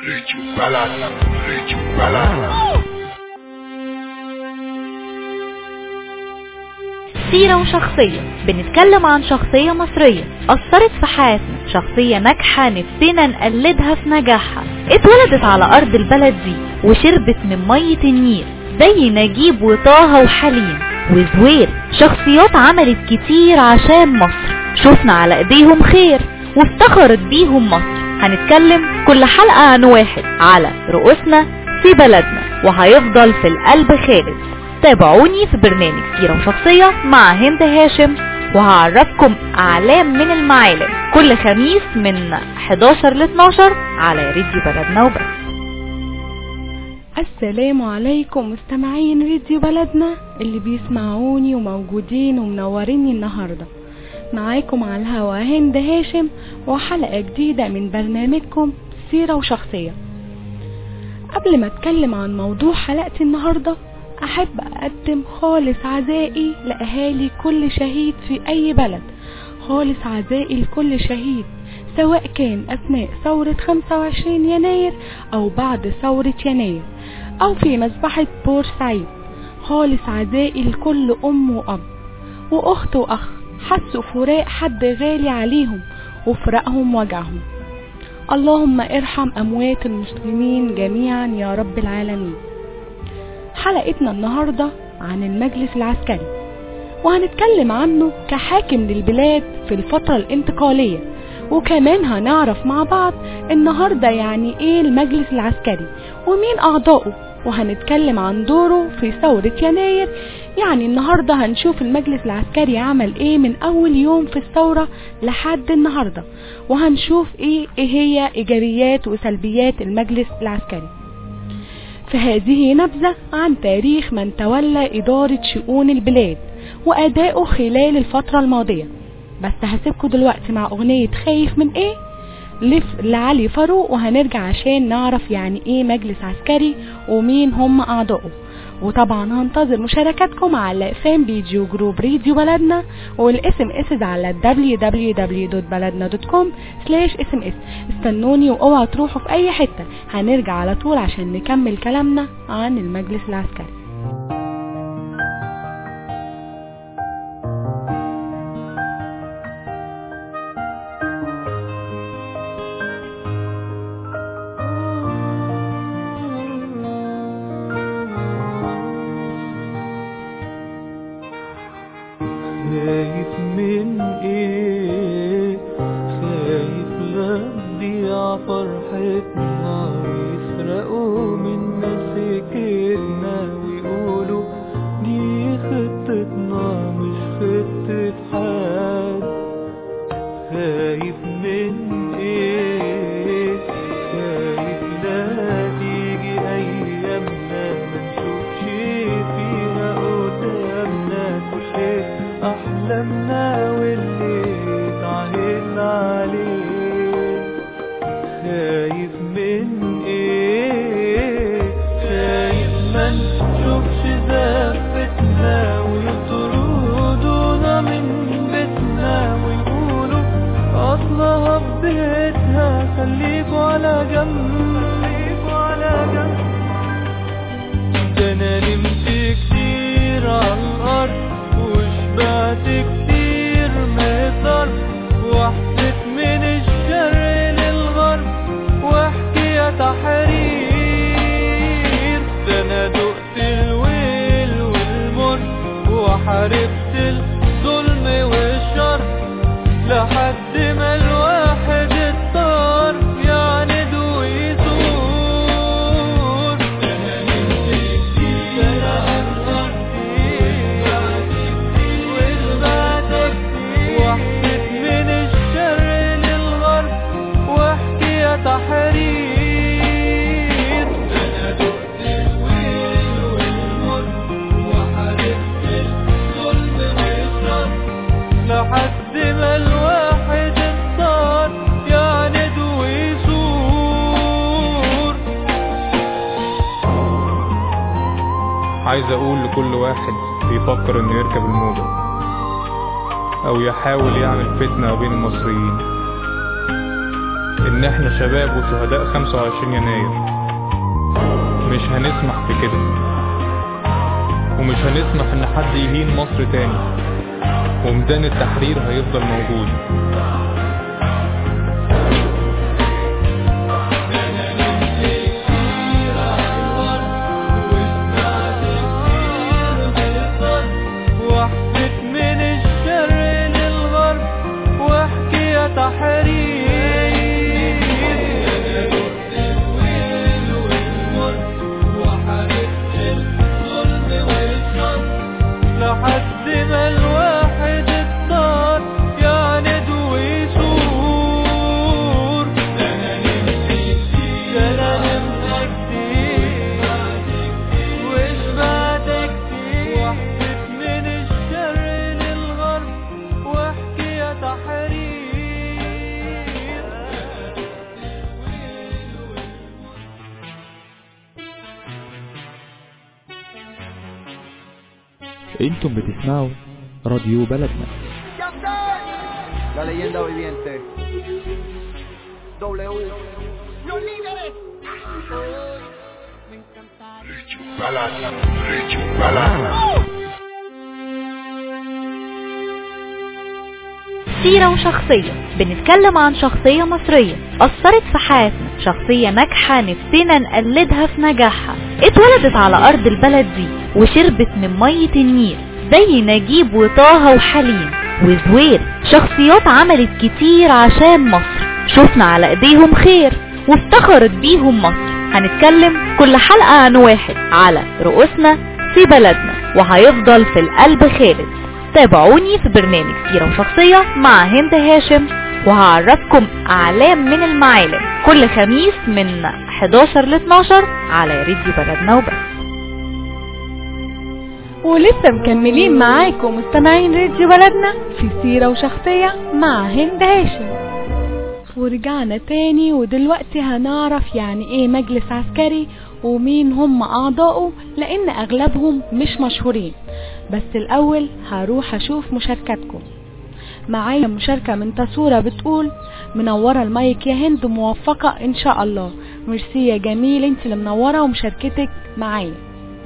ريتشو بلد ريتشو بلد سيرة وشخصية بنتكلم عن شخصية مصرية أثرت في حياتنا شخصية ناجحة نفسنا نقلدها في نجاحها اتولدت على أرض البلد دي وشربت من مية النيل زي نجيب وطه وحليم وزوير شخصيات عملت كتير عشان مصر شفنا على ايديهم خير وافتخرت بيهم مصر هنتكلم كل حلقة عن واحد على رؤوسنا في بلدنا وهيفضل في القلب خالد تابعوني في برنامج سيرة وشخصية مع هند هاشم وهعرفكم أعلام من المعالم كل خميس من 11 ل 12 على راديو بلدنا وبس السلام عليكم مستمعين فيديو بلدنا اللي بيسمعوني وموجودين ومنوريني النهاردة معاكم على الهوا هند هاشم وحلقة جديدة من برنامجكم سيرة وشخصية قبل ما اتكلم عن موضوع حلقتي النهاردة احب اقدم خالص عزائي لاهالي كل شهيد في اي بلد خالص عزائي لكل شهيد سواء كان اثناء ثورة 25 يناير او بعد ثورة يناير او في مذبحة بورسعيد خالص عزائي لكل ام واب واخت واخ حسوا فراق حد غالي عليهم وفراقهم وجعهم اللهم ارحم اموات المسلمين جميعا يا رب العالمين حلقتنا النهاردة عن المجلس العسكري وهنتكلم عنه كحاكم للبلاد في الفترة الانتقالية وكمان هنعرف مع بعض النهاردة يعني ايه المجلس العسكري ومين اعضائه وهنتكلم عن دوره في ثورة يناير يعني النهاردة هنشوف المجلس العسكري عمل ايه من اول يوم في الثورة لحد النهاردة وهنشوف ايه, إيه هي ايجابيات وسلبيات المجلس العسكري في هذه نبذة عن تاريخ من تولى إدارة شؤون البلاد وأدائه خلال الفترة الماضية بس هسيبكم دلوقتي مع أغنية خايف من إيه لف- لعلي فاروق وهنرجع عشان نعرف يعني إيه مجلس عسكري ومين هم أعضائه وطبعا هنتظر مشاركاتكم على فان بيجي وجروب راديو بلدنا والاس ام اس على www.baladna.com سلاش اس ام اس استنوني واوعوا تروحوا في اي حتة هنرجع على طول عشان نكمل كلامنا عن المجلس العسكري خايف من ايه خايف لا تضيع فرحتنا ويسرقوا منا سكتنا ويقولوا دي خطتنا مش خطة حد خايف من ايه خايف لا تيجي ايامنا ما نشوفش فيها قدامنا كل احلامنا واللي اتعهدنا عليه خايف من ايه خايف ما نشوفش زفتنا ويطردونا من بيتنا ويقولوا اصلها في بيتها خليكوا على جنب خليكوا على جنب ده انا نمت كتير على الارض وشبعت كتير مهزر وحسيت من الشرق للغرب واحكي يا تحرير ده انا دقت الويل والمر وحاربت الظلم والشر لحد ما الواحد اضطر يعند ويزور انا نمت كتير على الارض وشبعت كتير وحسيت من الشرق للغرب واحكي يا تحرير انا دقت الويل والمر وحاربت الظلم والشر لحد ما الواحد اختار يعند ويزور عايز اقول لكل واحد بيفكر انه يركب الموجة او يحاول يعمل فتنة بين المصريين ان احنا شباب وشهداء 25 يناير مش هنسمح بكده ومش هنسمح ان حد يهين مصر تاني وميدان التحرير هيفضل موجود واحكت من الشرق للغرب واحكي يا تحرير لحد ما الواحد اختار يعند ويثور انا نمشي انا نمشي كتير وشبعت كتير واحكت من الشرق للغرب واحكي يا تحرير انتم بتسمعوا راديو بلدنا La leyenda viviente. W. Balada, Richo Balada. سيرة وشخصية بنتكلم عن شخصية مصرية أثرت في حياتنا شخصية ناجحة نفسنا نقلدها في نجاحها اتولدت على أرض البلد دي وشربت من مية النيل زي نجيب وطه وحليم وزوير شخصيات عملت كتير عشان مصر شفنا على ايديهم خير وافتخرت بيهم مصر هنتكلم كل حلقة عن واحد على رؤوسنا في بلدنا وهيفضل في القلب خالد تابعوني في برنامج سيرة وشخصية مع هند هاشم وهعرفكم أعلام من المعالم كل خميس من 11 ل 12 على راديو بلدنا وبس ولسه مكملين معاكم مستمعين راديو بلدنا في سيرة وشخصية مع هند هاشم ورجعنا تاني ودلوقتي هنعرف يعني ايه مجلس عسكري ومين هم اعضائه لان اغلبهم مش مشهورين بس الاول هروح اشوف مشاركاتكم معايا مشاركة من تسورة بتقول منورة المايك يا هند موفقة ان شاء الله ميرسي يا جميل انت اللي منورة ومشاركتك معايا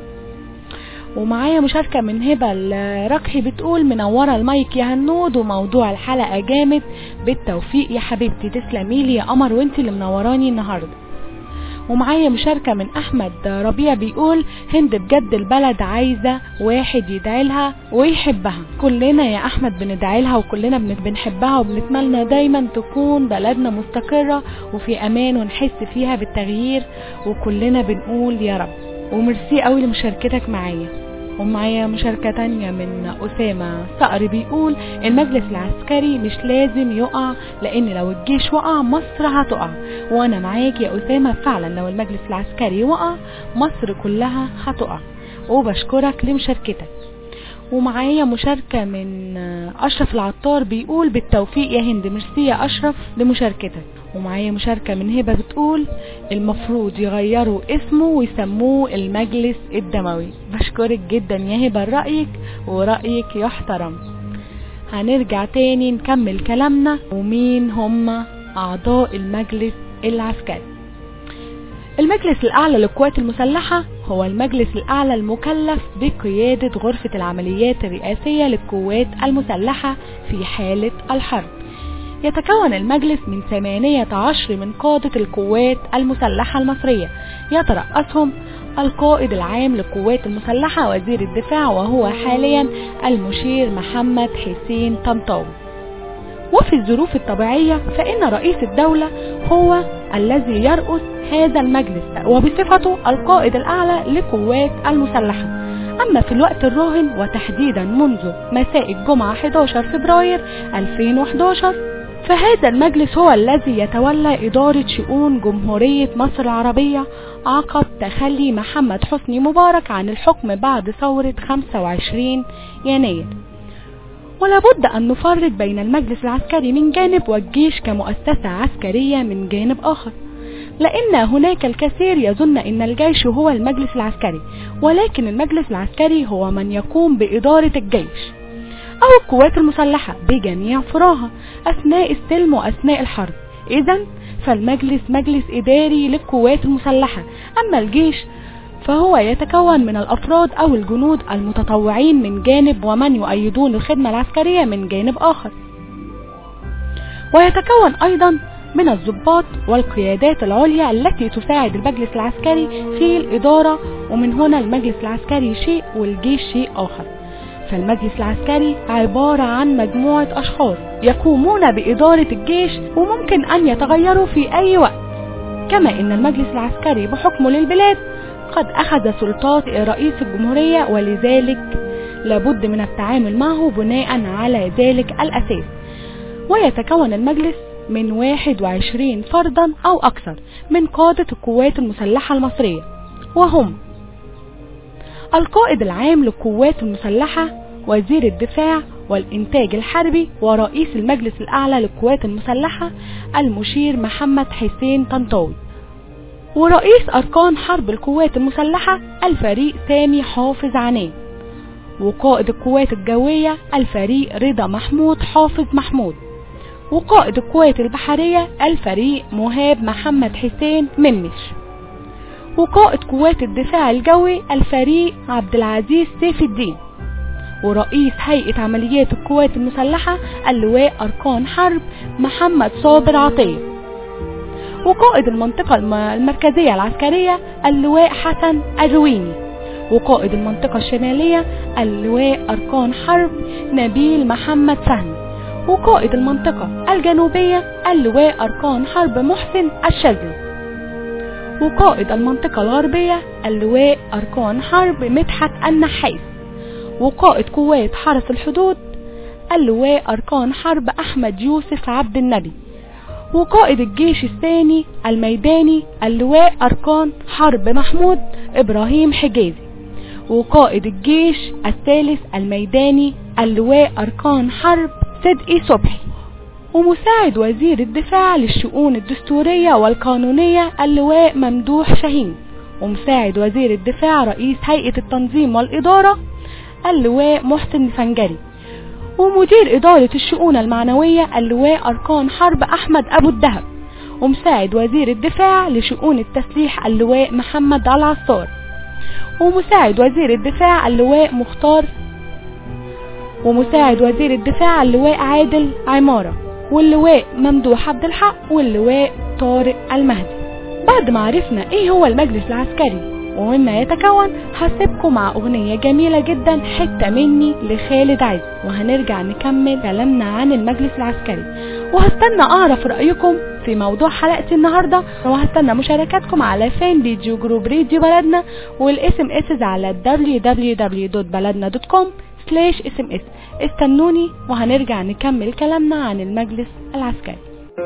ومعايا مشاركة من هبة الركحي بتقول منورة المايك يا هنود وموضوع الحلقة جامد بالتوفيق يا حبيبتي تسلميلي يا قمر وانت اللي منوراني النهاردة ومعايا مشاركة من أحمد ربيع بيقول هند بجد البلد عايزة واحد يدعي لها ويحبها كلنا يا أحمد بندعي لها وكلنا بن- بنحبها وبنتمنى دايما تكون بلدنا مستقرة وفي أمان ونحس فيها بالتغيير وكلنا بنقول يا رب وميرسي قوي لمشاركتك معايا ومعايا مشاركة تانية من أسامة صقر بيقول المجلس العسكري مش لازم يقع لأن لو الجيش وقع مصر هتقع وأنا معاك يا أسامة فعلا لو المجلس العسكري وقع مصر كلها هتقع وبشكرك لمشاركتك ومعايا مشاركة من أشرف العطار بيقول بالتوفيق يا هند ميرسي يا أشرف لمشاركتك ومعايا مشاركة من هبة بتقول المفروض يغيروا اسمه ويسموه المجلس الدموي بشكرك جدا يا هبة رأيك ورأيك يحترم هنرجع تاني نكمل كلامنا ومين هم أعضاء المجلس العسكري المجلس الأعلى للقوات المسلحة هو المجلس الأعلى المكلف بقيادة غرفة العمليات الرئاسية للقوات المسلحة في حالة الحرب يتكون المجلس من 18 من قادة القوات المسلحة المصرية يترأسهم القائد العام للقوات المسلحة وزير الدفاع وهو حاليا المشير محمد حسين طنطاوي وفي الظروف الطبيعية فإن رئيس الدولة هو الذي يرأس هذا المجلس وبصفته القائد الأعلى لقوات المسلحة أما في الوقت الراهن وتحديدا منذ مساء الجمعة 11 فبراير 2011 فهذا المجلس هو الذي يتولى إدارة شؤون جمهورية مصر العربية عقب تخلي محمد حسني مبارك عن الحكم بعد ثورة 25 يناير ولابد أن نفرق بين المجلس العسكري من جانب والجيش كمؤسسة عسكرية من جانب آخر لأن هناك الكثير يظن أن الجيش هو المجلس العسكري ولكن المجلس العسكري هو من يقوم بإدارة الجيش أو القوات المسلحة بجميع فراها أثناء السلم وأثناء الحرب إذا فالمجلس مجلس إداري للقوات المسلحة أما الجيش فهو يتكون من الأفراد أو الجنود المتطوعين من جانب ومن يؤيدون الخدمة العسكرية من جانب آخر ويتكون أيضا من الضباط والقيادات العليا التي تساعد المجلس العسكري في الإدارة ومن هنا المجلس العسكري شيء والجيش شيء آخر فالمجلس العسكري عبارة عن مجموعة أشخاص يقومون بإدارة الجيش وممكن أن يتغيروا في أي وقت كما أن المجلس العسكري بحكمه للبلاد قد أخذ سلطات رئيس الجمهورية ولذلك لابد من التعامل معه بناء على ذلك الأساس ويتكون المجلس من 21 فردا أو أكثر من قادة القوات المسلحة المصرية وهم القائد العام للقوات المسلحة وزير الدفاع والإنتاج الحربي ورئيس المجلس الأعلى للقوات المسلحة المشير محمد حسين طنطاوي ورئيس أركان حرب القوات المسلحة الفريق سامي حافظ عنان وقائد القوات الجوية الفريق رضا محمود حافظ محمود وقائد القوات البحرية الفريق مهاب محمد حسين منش وقائد قوات الدفاع الجوي الفريق عبد العزيز سيف الدين ورئيس هيئة عمليات القوات المسلحة اللواء أركان حرب محمد صابر عطية وقائد المنطقة المركزية العسكرية اللواء حسن الرويني وقائد المنطقة الشمالية اللواء أركان حرب نبيل محمد فهمي وقائد المنطقة الجنوبية اللواء أركان حرب محسن الشاذلي وقائد المنطقة الغربية اللواء أركان حرب مدحت النحاس وقائد قوات حرس الحدود اللواء أركان حرب أحمد يوسف عبد النبي وقائد الجيش الثاني الميداني اللواء أركان حرب محمود إبراهيم حجازي وقائد الجيش الثالث الميداني اللواء أركان حرب صدقي صبحي ومساعد وزير الدفاع للشؤون الدستورية والقانونية اللواء ممدوح شاهين ومساعد وزير الدفاع رئيس هيئة التنظيم والإدارة اللواء محسن الفنجري ومدير إدارة الشؤون المعنوية اللواء أركان حرب أحمد أبو الدهب ومساعد وزير الدفاع لشؤون التسليح اللواء محمد العصار ومساعد وزير الدفاع اللواء مختار ومساعد وزير الدفاع اللواء عادل عمارة واللواء ممدوح عبد الحق واللواء طارق المهدي بعد ما عرفنا ايه هو المجلس العسكري ومما يتكون هسيبكم مع اغنية جميلة جدا حتة مني لخالد عز وهنرجع نكمل كلامنا عن المجلس العسكري وهستنى اعرف رأيكم في موضوع حلقتي النهاردة وهستنى مشاركاتكم على فان فيديو جروب راديو بلدنا والاس ام اس على www.baladna.com سلاش اس ام اس استنوني وهنرجع نكمل كلامنا عن المجلس العسكري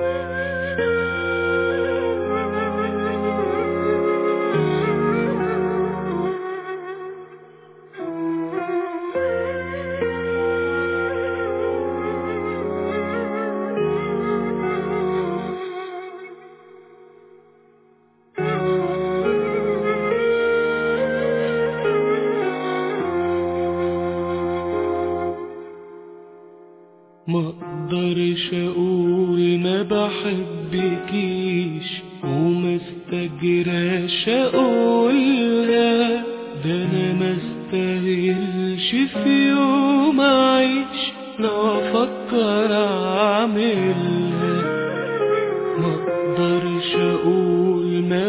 ما اقدرش اقول ما بحبكيش وما استجراش اقولها ده انا ما استاهلش في يوم اعيش لو افكر اعملها ما اقدرش اقول ما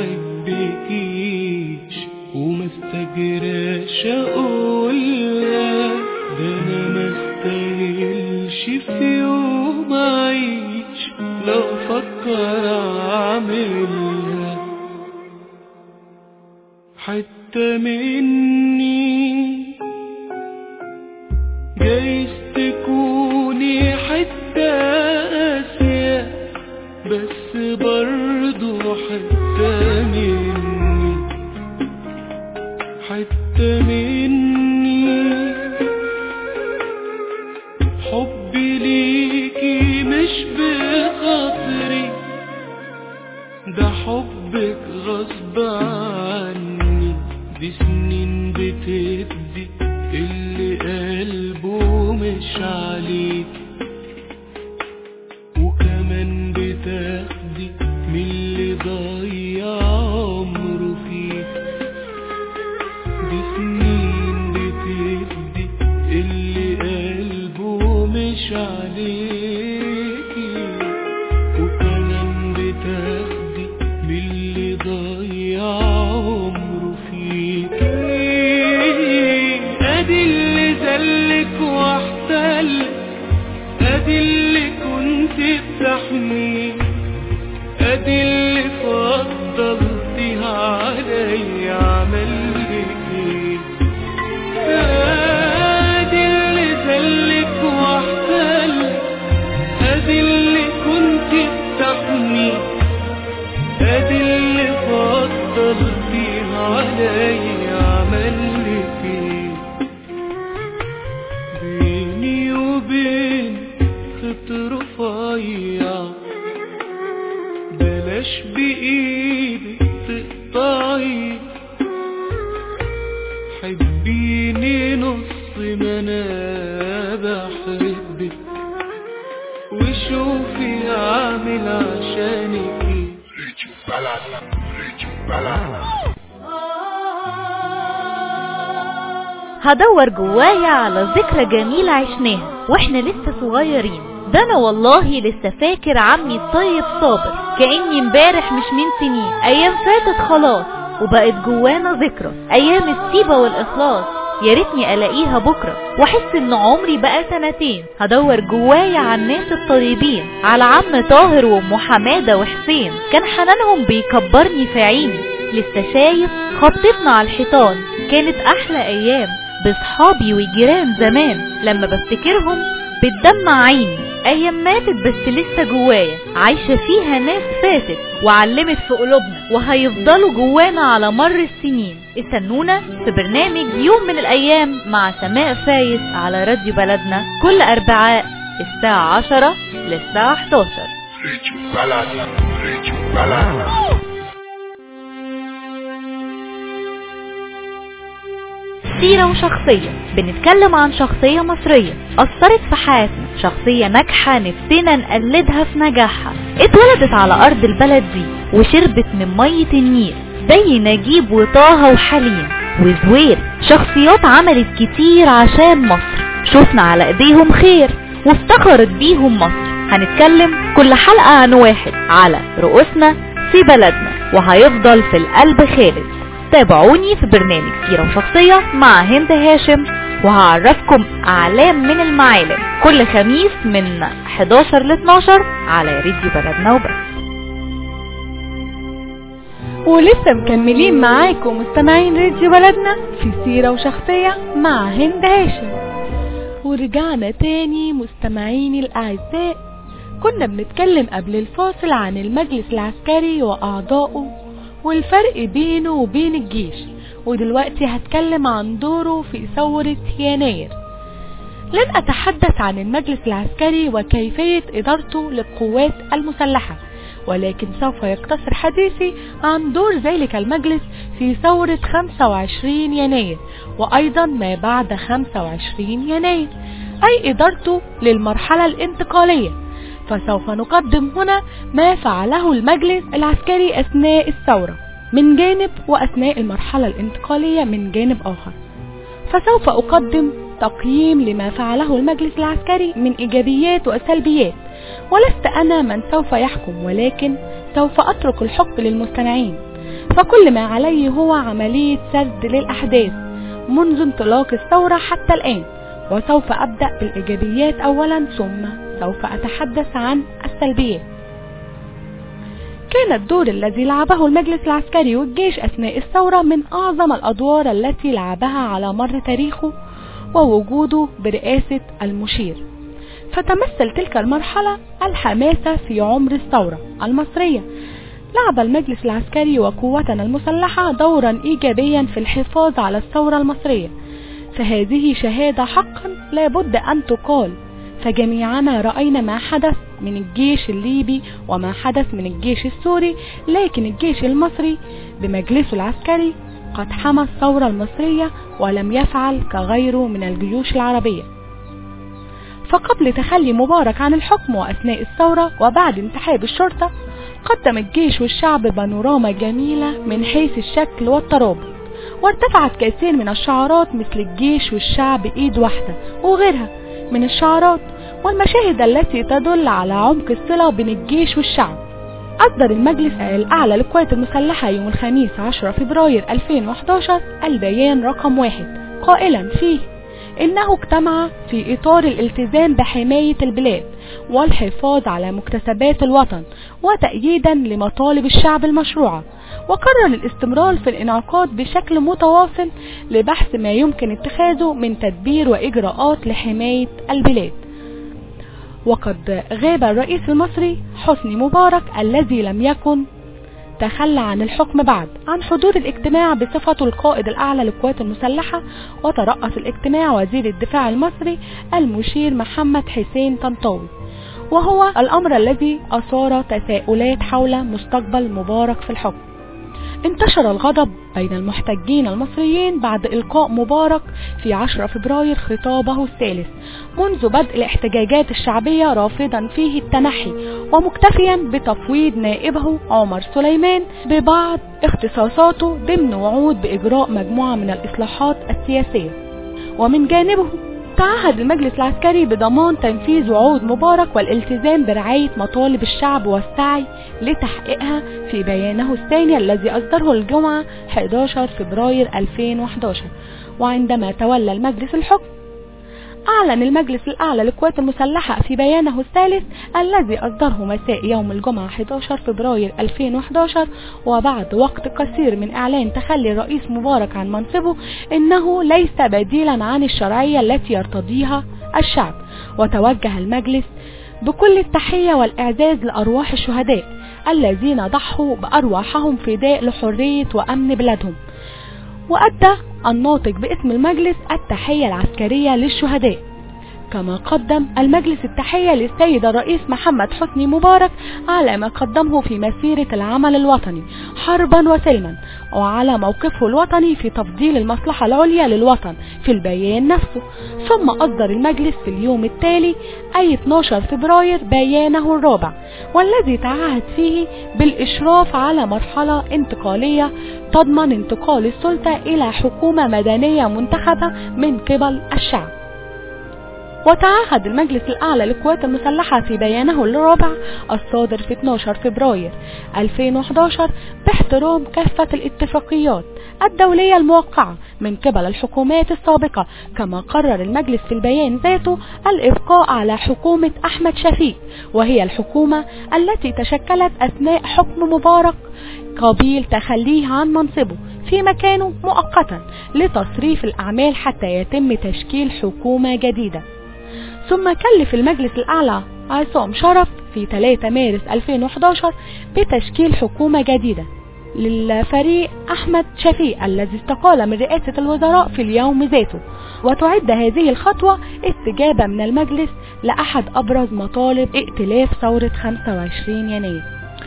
بحبكيش وما استجراش اقولها ده انا ما استاهلش في يوم اعيش لو افكر اعملها حتى مني جايز تكوني حتة قاسية بس برضو حتة مني حتة مني حبي ليكي مش بخاطري ده حبك غصب عني دي سنين بتدي اللي قلبه مش عليك وكمان بتاخدي ضيع عمره فيك دي سنين بتدي اللي قلبه مش عليكي وكمان بتاخدي من اللي ضيع عمره فيكي ادي اللي زلك واحتلك ادي اللي كنت بتحميه ادي اللي فضلتيها علي عملك ايه ادي اللي زلك واحتلك ادي اللي كنت بتحميه ادي اللي فضلتيها علي عملك ايه بيني وبين خط رفيع بلاش بإيدك تقطعي حبيني نص ما انا بحبك وشوفي اعمل عشانك ايه ريتشو بلدنا ريتشو بلدنا هدور جوايا على ذكرى جميلة عشناها واحنا لسه صغيرين ده انا والله لسه فاكر عمي الطيب صابر كأني امبارح مش من سنين ايام فاتت خلاص وبقت جوانا ذكرى ايام السيبة والاخلاص يا ريتني الاقيها بكره واحس ان عمري بقى سنتين هدور جوايا على الناس الطيبين على عم طاهر وام حماده وحسين كان حنانهم بيكبرني في عيني لسه شايف خطتنا على الحيطان كانت احلى ايام بصحابي وجيران زمان لما بفتكرهم بتدمع عيني ايام ماتت بس لسه جوايا عايشة فيها ناس فاتت وعلمت في قلوبنا وهيفضلوا جوانا على مر السنين استنونا في برنامج يوم من الايام مع سماء فايز على راديو بلدنا كل اربعاء الساعة 10 للساعة 11 ريتشو بلدنا ريتشو بلدنا سيرة وشخصية بنتكلم عن شخصية مصرية أثرت في حياتنا شخصية ناجحة نفسنا نقلدها في نجاحها اتولدت على أرض البلد دي وشربت من مية النيل زي نجيب وطه وحليم وزويل شخصيات عملت كتير عشان مصر شفنا على ايديهم خير وافتخرت بيهم مصر هنتكلم كل حلقة عن واحد على رؤوسنا في بلدنا وهيفضل في القلب خالد تابعوني في برنامج سيرة وشخصية مع هند هاشم وهعرفكم أعلام من المعالم كل خميس من 11 ل 12 على راديو بلدنا وبس ولسه مكملين معاكم مستمعين راديو بلدنا في سيرة وشخصية مع هند هاشم ورجعنا تاني مستمعيني الأعزاء كنا بنتكلم قبل الفاصل عن المجلس العسكري وأعضائه والفرق بينه وبين الجيش ودلوقتي هتكلم عن دوره في ثورة يناير لن أتحدث عن المجلس العسكري وكيفية إدارته للقوات المسلحة ولكن سوف يقتصر حديثي عن دور ذلك المجلس في ثورة 25 يناير وأيضا ما بعد 25 يناير أي إدارته للمرحلة الانتقالية فسوف نقدم هنا ما فعله المجلس العسكري أثناء الثورة من جانب وأثناء المرحلة الانتقالية من جانب آخر فسوف أقدم تقييم لما فعله المجلس العسكري من إيجابيات وسلبيات ولست أنا من سوف يحكم ولكن سوف أترك الحكم للمستمعين فكل ما علي هو عملية سرد للأحداث منذ انطلاق الثورة حتى الآن وسوف أبدأ بالإيجابيات أولا ثم سوف أتحدث عن السلبيات كان الدور الذي لعبه المجلس العسكري والجيش أثناء الثورة من أعظم الأدوار التي لعبها على مر تاريخه ووجوده برئاسة المشير فتمثل تلك المرحلة الحماسة في عمر الثورة المصرية لعب المجلس العسكري وقوتنا المسلحة دورا إيجابيا في الحفاظ على الثورة المصرية فهذه شهادة حقا لابد أن تقال فجميعنا رأينا ما حدث من الجيش الليبي وما حدث من الجيش السوري لكن الجيش المصري بمجلسه العسكري قد حمى الثورة المصرية ولم يفعل كغيره من الجيوش العربية فقبل تخلي مبارك عن الحكم وأثناء الثورة وبعد انسحاب الشرطة قدم الجيش والشعب بانوراما جميلة من حيث الشكل والترابط وارتفعت كثير من الشعارات مثل الجيش والشعب ايد واحدة وغيرها من الشعارات والمشاهد التي تدل على عمق الصلة بين الجيش والشعب أصدر المجلس الأعلى للقوات المسلحة يوم الخميس 10 فبراير 2011 البيان رقم واحد قائلا فيه إنه اجتمع في إطار الالتزام بحماية البلاد والحفاظ على مكتسبات الوطن وتأييدا لمطالب الشعب المشروعة وقرر الاستمرار في الانعقاد بشكل متواصل لبحث ما يمكن اتخاذه من تدبير وإجراءات لحماية البلاد وقد غاب الرئيس المصري حسني مبارك الذي لم يكن تخلى عن الحكم بعد عن حضور الاجتماع بصفته القائد الأعلى للقوات المسلحة وترأس الاجتماع وزير الدفاع المصري المشير محمد حسين طنطاوي وهو الأمر الذي أثار تساؤلات حول مستقبل مبارك في الحكم انتشر الغضب بين المحتجين المصريين بعد إلقاء مبارك في 10 فبراير خطابه الثالث منذ بدء الاحتجاجات الشعبية رافضا فيه التنحي ومكتفيا بتفويض نائبه عمر سليمان ببعض اختصاصاته ضمن وعود بإجراء مجموعة من الإصلاحات السياسية ومن جانبه تعهد المجلس العسكري بضمان تنفيذ وعود مبارك والالتزام برعاية مطالب الشعب والسعي لتحقيقها في بيانه الثاني الذي أصدره الجمعة 11 فبراير 2011 وعندما تولى المجلس الحكم أعلن المجلس الأعلى للقوات المسلحة في بيانه الثالث الذي أصدره مساء يوم الجمعة 11 فبراير 2011 وبعد وقت قصير من إعلان تخلي الرئيس مبارك عن منصبه إنه ليس بديلا عن الشرعية التي يرتضيها الشعب وتوجه المجلس بكل التحية والإعزاز لأرواح الشهداء الذين ضحوا بأرواحهم فداء لحرية وأمن بلادهم وأدى الناطق باسم المجلس التحية العسكرية للشهداء كما قدم المجلس التحية للسيد الرئيس محمد حسني مبارك على ما قدمه في مسيرة العمل الوطني حربا وسلما وعلى موقفه الوطني في تفضيل المصلحة العليا للوطن في البيان نفسه ثم أصدر المجلس في اليوم التالي أي 12 فبراير بيانه الرابع والذي تعهد فيه بالإشراف على مرحلة انتقالية تضمن انتقال السلطة إلى حكومة مدنية منتخبة من قبل الشعب وتعهد المجلس الأعلى للقوات المسلحة في بيانه الرابع الصادر في 12 فبراير 2011 باحترام كافة الاتفاقيات الدولية الموقعة من قبل الحكومات السابقة كما قرر المجلس في البيان ذاته الإبقاء على حكومة أحمد شفيق وهي الحكومة التي تشكلت أثناء حكم مبارك قبيل تخليه عن منصبه في مكانه مؤقتا لتصريف الأعمال حتى يتم تشكيل حكومة جديدة ثم كلف المجلس الأعلى عصام شرف في 3 مارس 2011 بتشكيل حكومة جديدة للفريق أحمد شفيق الذي استقال من رئاسة الوزراء في اليوم ذاته وتعد هذه الخطوة استجابة من المجلس لأحد أبرز مطالب ائتلاف ثورة 25 يناير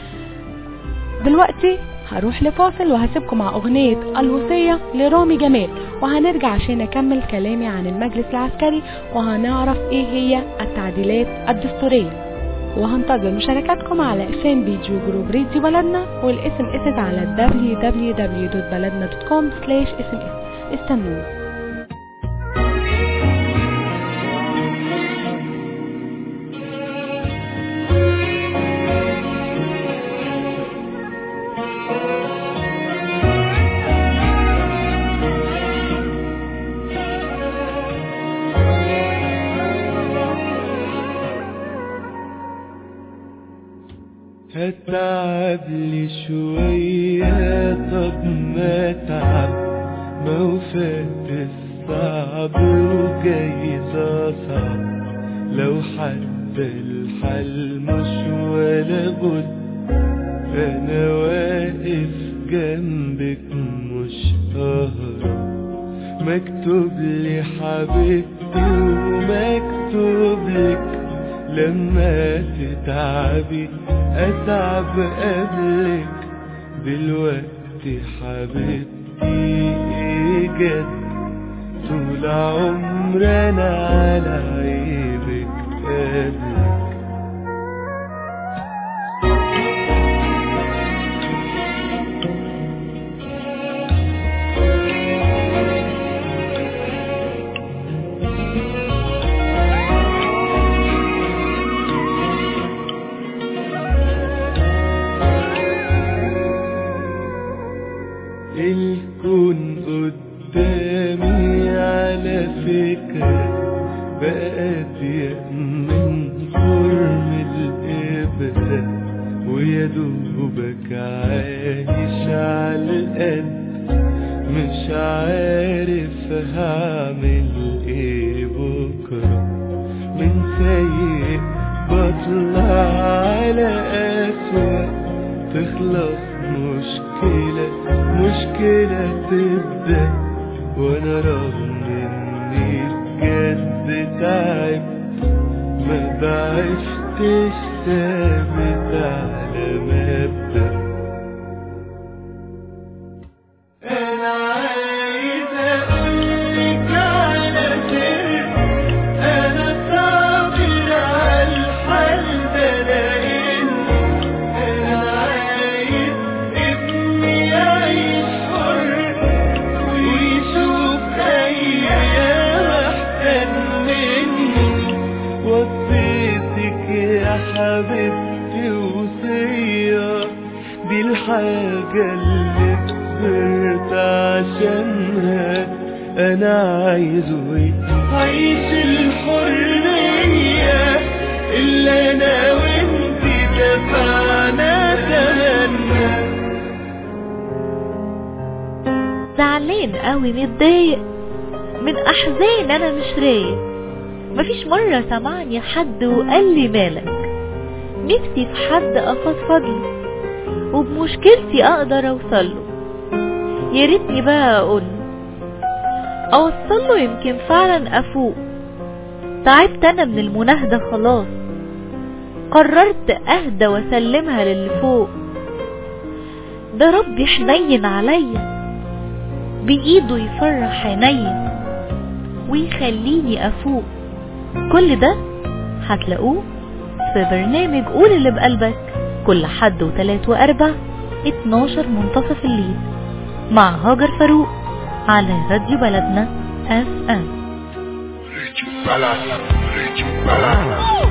دلوقتي هروح لفاصل وهسيبكم مع أغنية الوصية لرامي جمال وهنرجع عشان أكمل كلامي عن المجلس العسكري وهنعرف إيه هي التعديلات الدستورية وهنتظر مشاركاتكم على فان بيج وجروب راديو بلدنا والاس ام اس على www.baladna.com sms استنونا هتعب لي شوية طب ما تعب ما وفات الصعب وجايز أصعب لو حتى الحل مش ولا بد أنا واقف جنبك مش ههرب مكتوب لي حبيبتي ومكتوب لك لما تتعبي أتعب قبلك دلوقتي حبيبتي إيه جد طول عمر أنا على عيبك قبلك الكون قدامي على فكرة بقى ضيق من خرم الإبرة ويا دوبك عايش على القد مش عارف هعمل ايه بكرة من سيء بطلع على أسوأ تخلص مشكلة مشكلة تبدأ وانا رغم اني بجد تعبت ما بعفتش ثابت على مبدأ انا عايز اقولك على سر انا صابر على الحال ده لاني انا عايز ابني يعيش حر ويشوف ايام احسن مني وصيتك يا حبيبتي وصية دي الحاجة اللي كبرت عشانها انا عايزه عيش الحرية اللي انا وانتي دفعنا تمنى زعلان قوي متضايق من احزان انا مش رايق مفيش مرة سمعني حد وقال لي مالك نفسي في حد افضفض له وبمشكلتي اقدر اوصله يا ريتني بقى اقول اوصله يمكن فعلا افوق تعبت انا من المناهدة خلاص قررت اهدى واسلمها للي فوق ده ربي حنين عليا بايده يفرح عينيا ويخليني افوق كل ده هتلاقوه في برنامج قول اللي بقلبك كل حد وتلات واربع 12 منتصف الليل مع هاجر فاروق على راديو بلدنا اف ام راديو بلدنا راديو بلدنا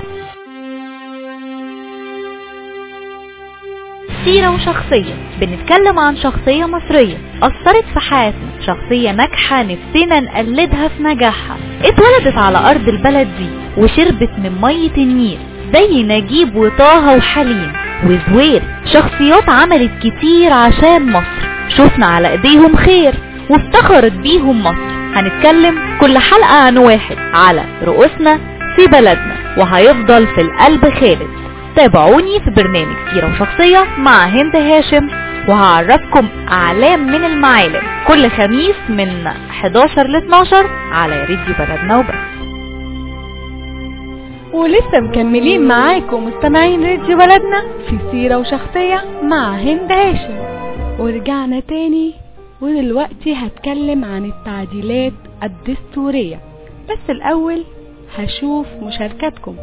سيرة وشخصية بنتكلم عن شخصية مصرية أثرت في حياتنا شخصية ناجحة نفسنا نقلدها في نجاحها اتولدت على أرض البلد دي وشربت من مية النيل زي نجيب وطه وحليم وزوير شخصيات عملت كتير عشان مصر شفنا على ايديهم خير وافتخرت بيهم مصر هنتكلم كل حلقة عن واحد على رؤوسنا في بلدنا وهيفضل في القلب خالد تابعوني في برنامج سيرة وشخصية مع هند هاشم وهعرفكم أعلام من المعالم كل خميس من 11 ل 12 على راديو بلدنا وبس ولسه مكملين معاكم مستمعين راديو بلدنا في سيرة وشخصية مع هند هاشم ورجعنا تاني ودلوقتي هتكلم عن التعديلات الدستورية بس الأول هشوف مشاركاتكم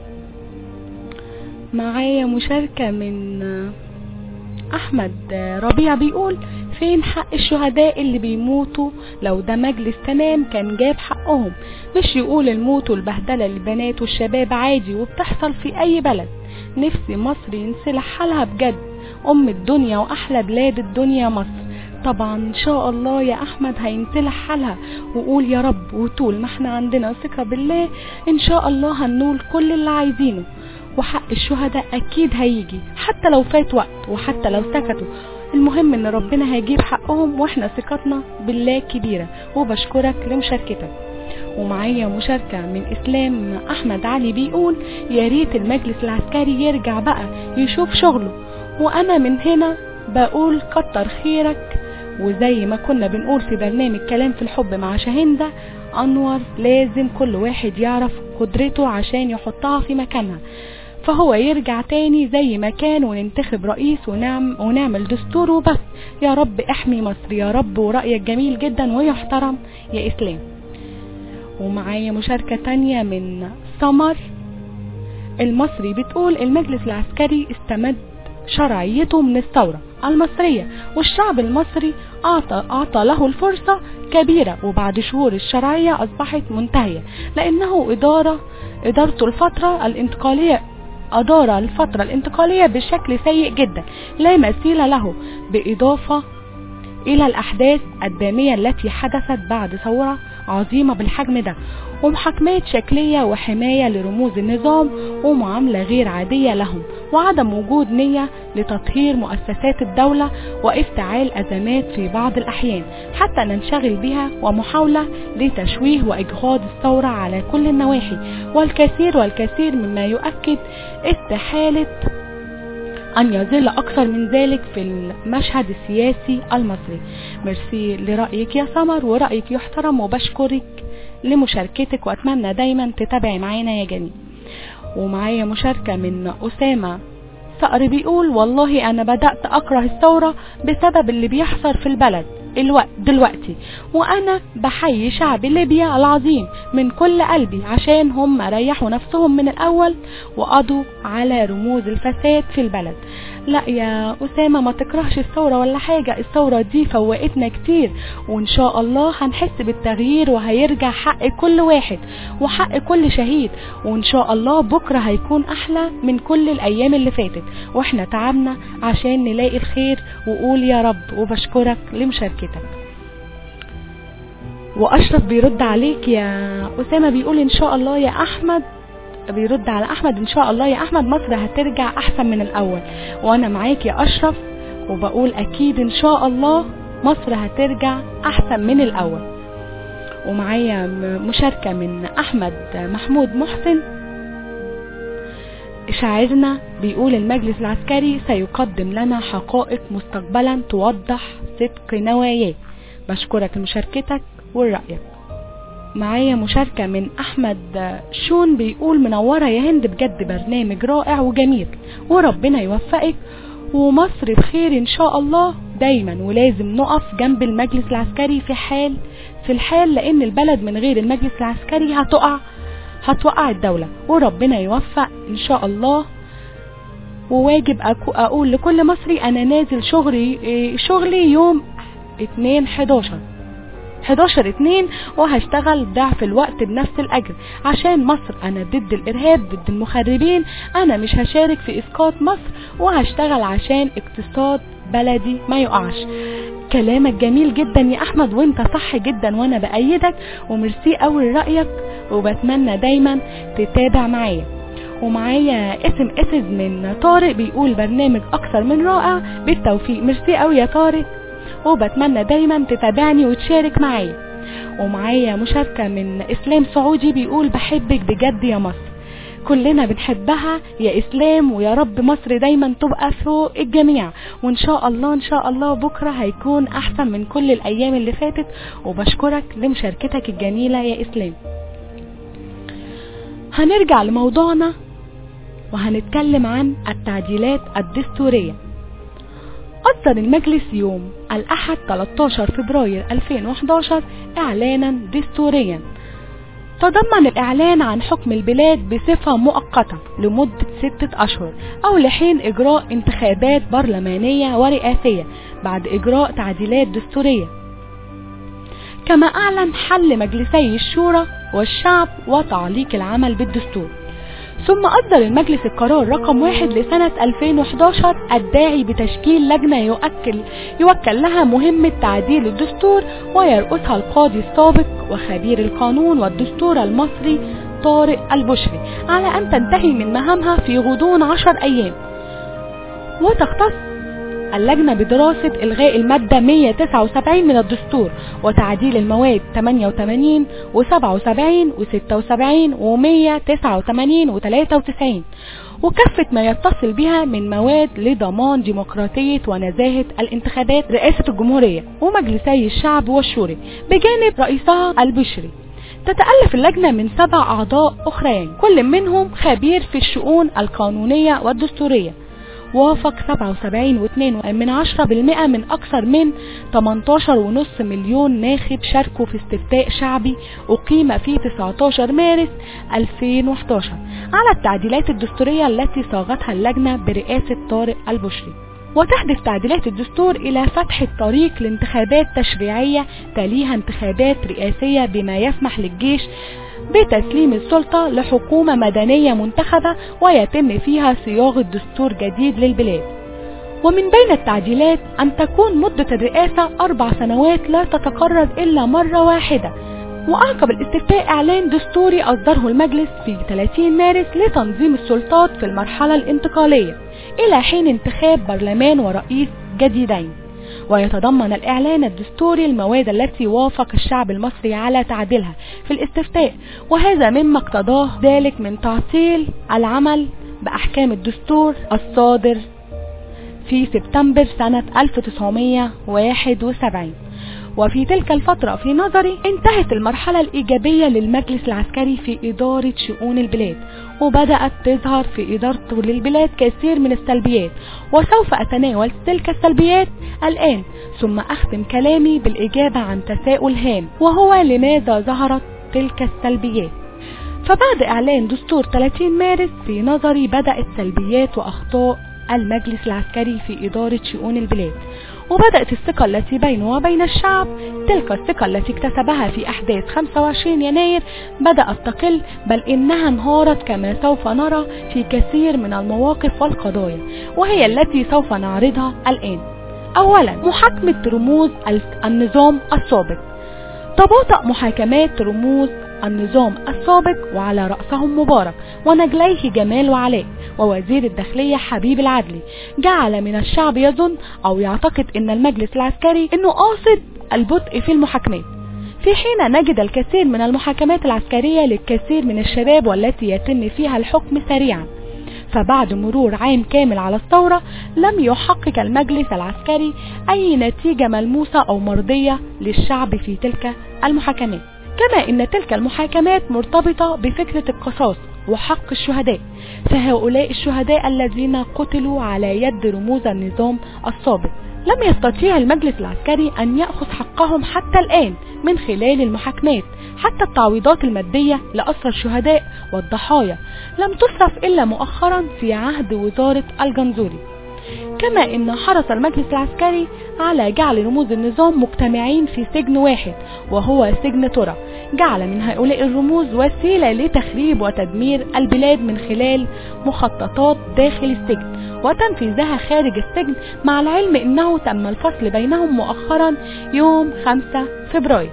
معايا مشاركة من أحمد ربيع بيقول فين حق الشهداء اللي بيموتوا لو ده مجلس تمام كان جاب حقهم مش يقول الموت والبهدلة للبنات والشباب عادي وبتحصل في أي بلد نفسي مصر ينسلح حالها بجد أم الدنيا وأحلى بلاد الدنيا مصر طبعا ان شاء الله يا احمد هينسلح حالها وقول يا رب وطول ما احنا عندنا ثقة بالله ان شاء الله هننول كل اللي عايزينه وحق الشهداء اكيد هيجي حتى لو فات وقت وحتى لو سكتوا المهم ان ربنا هيجيب حقهم واحنا ثقتنا بالله كبيرة وبشكرك لمشاركتك ومعايا مشاركة من اسلام احمد علي بيقول يا ريت المجلس العسكري يرجع بقى يشوف شغله وانا من هنا بقول كتر خيرك وزي ما كنا بنقول في برنامج كلام في الحب مع شاهندة انور لازم كل واحد يعرف قدرته عشان يحطها في مكانها فهو يرجع تاني زي ما كان وننتخب رئيس ونعم ونعمل دستور وبس يا رب احمي مصر يا رب ورأيك جميل جدا ويحترم يا اسلام ومعايا مشاركة تانية من سمر المصري بتقول المجلس العسكري استمد شرعيته من الثورة المصرية والشعب المصري أعطى, أعطى له الفرصة كبيرة وبعد شهور الشرعية أصبحت منتهية لأنه إدارة إدارته الفترة الانتقالية أدار الفترة الانتقالية بشكل سيء جدا لا مثيل له بإضافة إلى الأحداث الدامية التي حدثت بعد ثورة عظيمة بالحجم ده ومحاكمات شكلية وحماية لرموز النظام ومعاملة غير عادية لهم وعدم وجود نية لتطهير مؤسسات الدولة وافتعال أزمات في بعض الأحيان حتى ننشغل بها ومحاولة لتشويه وإجهاض الثورة على كل النواحي والكثير والكثير مما يؤكد استحالة أن يظل أكثر من ذلك في المشهد السياسي المصري ميرسي لرأيك يا سمر ورأيك يحترم وبشكرك لمشاركتك وأتمنى دايما تتابعي معانا يا جميل ومعايا مشاركة من أسامة صقر بيقول والله أنا بدأت أكره الثورة بسبب اللي بيحصل في البلد الوقت دلوقتي وأنا بحيي شعب ليبيا العظيم من كل قلبي عشان هم ريحوا نفسهم من الأول وقضوا على رموز الفساد في البلد لا يا أسامة ما تكرهش الثورة ولا حاجة الثورة دي فوقتنا كتير وإن شاء الله هنحس بالتغيير وهيرجع حق كل واحد وحق كل شهيد وإن شاء الله بكرة هيكون أحلى من كل الأيام اللي فاتت وإحنا تعبنا عشان نلاقي الخير وقول يا رب وبشكرك لمشاركتك وأشرف بيرد عليك يا أسامة بيقول إن شاء الله يا أحمد بيرد على احمد ان شاء الله يا احمد مصر هترجع احسن من الاول وانا معاك يا اشرف وبقول اكيد ان شاء الله مصر هترجع احسن من الاول ومعايا مشاركة من احمد محمود محسن شاعرنا بيقول المجلس العسكري سيقدم لنا حقائق مستقبلا توضح صدق نواياه بشكرك لمشاركتك ورأيك معايا مشاركة من أحمد شون بيقول منورة يا هند بجد برنامج رائع وجميل وربنا يوفقك ومصر بخير إن شاء الله دايما ولازم نقف جنب المجلس العسكري في حال في الحال لأن البلد من غير المجلس العسكري هتقع هتوقع الدولة وربنا يوفق إن شاء الله وواجب أقول لكل مصري أنا نازل شغلي شغلي يوم 2 11 11 2 وهشتغل ضعف الوقت بنفس الاجر عشان مصر انا ضد الارهاب ضد المخربين انا مش هشارك في اسقاط مصر وهشتغل عشان اقتصاد بلدي ما يقعش كلامك جميل جدا يا احمد وانت صح جدا وانا بايدك وميرسي قوي رايك وبتمنى دايما تتابع معايا ومعايا اسم اسد من طارق بيقول برنامج اكثر من رائع بالتوفيق ميرسي قوي يا طارق وبتمنى دايما تتابعني وتشارك معايا ومعايا مشاركة من اسلام سعودي بيقول بحبك بجد يا مصر كلنا بنحبها يا اسلام ويا رب مصر دايما تبقى فوق الجميع وان شاء الله ان شاء الله بكرة هيكون احسن من كل الايام اللي فاتت وبشكرك لمشاركتك الجميلة يا اسلام هنرجع لموضوعنا وهنتكلم عن التعديلات الدستورية أصدر المجلس يوم الأحد 13 فبراير 2011 إعلانا دستوريا تضمن الإعلان عن حكم البلاد بصفة مؤقتة لمدة ستة أشهر أو لحين إجراء انتخابات برلمانية ورئاسية بعد إجراء تعديلات دستورية كما أعلن حل مجلسي الشورى والشعب وتعليق العمل بالدستور ثم أصدر المجلس القرار رقم واحد لسنة 2011 الداعي بتشكيل لجنة يؤكل يوكل لها مهمة تعديل الدستور ويرأسها القاضي السابق وخبير القانون والدستور المصري طارق البشري على أن تنتهي من مهامها في غضون عشر أيام وتختص اللجنة بدراسة إلغاء المادة 179 من الدستور وتعديل المواد 88 و77 و76 و189 و93 وكافة ما يتصل بها من مواد لضمان ديمقراطية ونزاهة الانتخابات رئاسة الجمهورية ومجلسي الشعب والشورى بجانب رئيسها البشري تتألف اللجنة من سبع أعضاء أخرين كل منهم خبير في الشؤون القانونية والدستورية وافق 77.2 من عشرة بالمئة من أكثر من 18.5 مليون ناخب شاركوا في استفتاء شعبي أقيم في 19 مارس 2011 على التعديلات الدستورية التي صاغتها اللجنة برئاسة طارق البشري وتهدف تعديلات الدستور إلى فتح الطريق لانتخابات تشريعية تليها انتخابات رئاسية بما يسمح للجيش بتسليم السلطة لحكومة مدنية منتخبة ويتم فيها صياغة دستور جديد للبلاد ومن بين التعديلات أن تكون مدة الرئاسة أربع سنوات لا تتكرر إلا مرة واحدة وأعقب الاستفتاء إعلان دستوري أصدره المجلس في 30 مارس لتنظيم السلطات في المرحلة الانتقالية إلى حين انتخاب برلمان ورئيس جديدين ويتضمن الإعلان الدستوري المواد التي وافق الشعب المصري على تعديلها في الاستفتاء وهذا مما اقتضاه ذلك من تعطيل العمل بأحكام الدستور الصادر في سبتمبر سنة 1971 وفي تلك الفترة في نظري انتهت المرحلة الإيجابية للمجلس العسكري في إدارة شؤون البلاد وبدأت تظهر في إدارته للبلاد كثير من السلبيات وسوف أتناول تلك السلبيات الآن ثم أختم كلامي بالإجابة عن تساؤل هام وهو لماذا ظهرت تلك السلبيات فبعد إعلان دستور 30 مارس في نظري بدأت سلبيات وأخطاء المجلس العسكري في إدارة شؤون البلاد وبدأت الثقة التي بينه وبين الشعب تلك الثقة التي اكتسبها في أحداث 25 يناير بدأت تقل بل إنها انهارت كما سوف نرى في كثير من المواقف والقضايا وهي التي سوف نعرضها الآن أولا محاكمة رموز النظام السابق تباطأ محاكمات رموز النظام السابق وعلى رأسهم مبارك ونجليه جمال وعلاء ووزير الداخلية حبيب العدلي جعل من الشعب يظن أو يعتقد أن المجلس العسكري أنه قاصد البطء في المحاكمات في حين نجد الكثير من المحاكمات العسكرية للكثير من الشباب والتي يتم فيها الحكم سريعا فبعد مرور عام كامل على الثورة لم يحقق المجلس العسكري أي نتيجة ملموسة أو مرضية للشعب في تلك المحاكمات كما ان تلك المحاكمات مرتبطة بفكرة القصاص وحق الشهداء فهؤلاء الشهداء الذين قتلوا على يد رموز النظام السابق لم يستطيع المجلس العسكري أن يأخذ حقهم حتى الآن من خلال المحاكمات حتى التعويضات المادية لأسرى الشهداء والضحايا لم تصرف إلا مؤخرا في عهد وزارة الجنزوري كما ان حرص المجلس العسكري على جعل رموز النظام مجتمعين في سجن واحد وهو سجن ترى جعل من هؤلاء الرموز وسيلة لتخريب وتدمير البلاد من خلال مخططات داخل السجن وتنفيذها خارج السجن مع العلم انه تم الفصل بينهم مؤخرا يوم 5 فبراير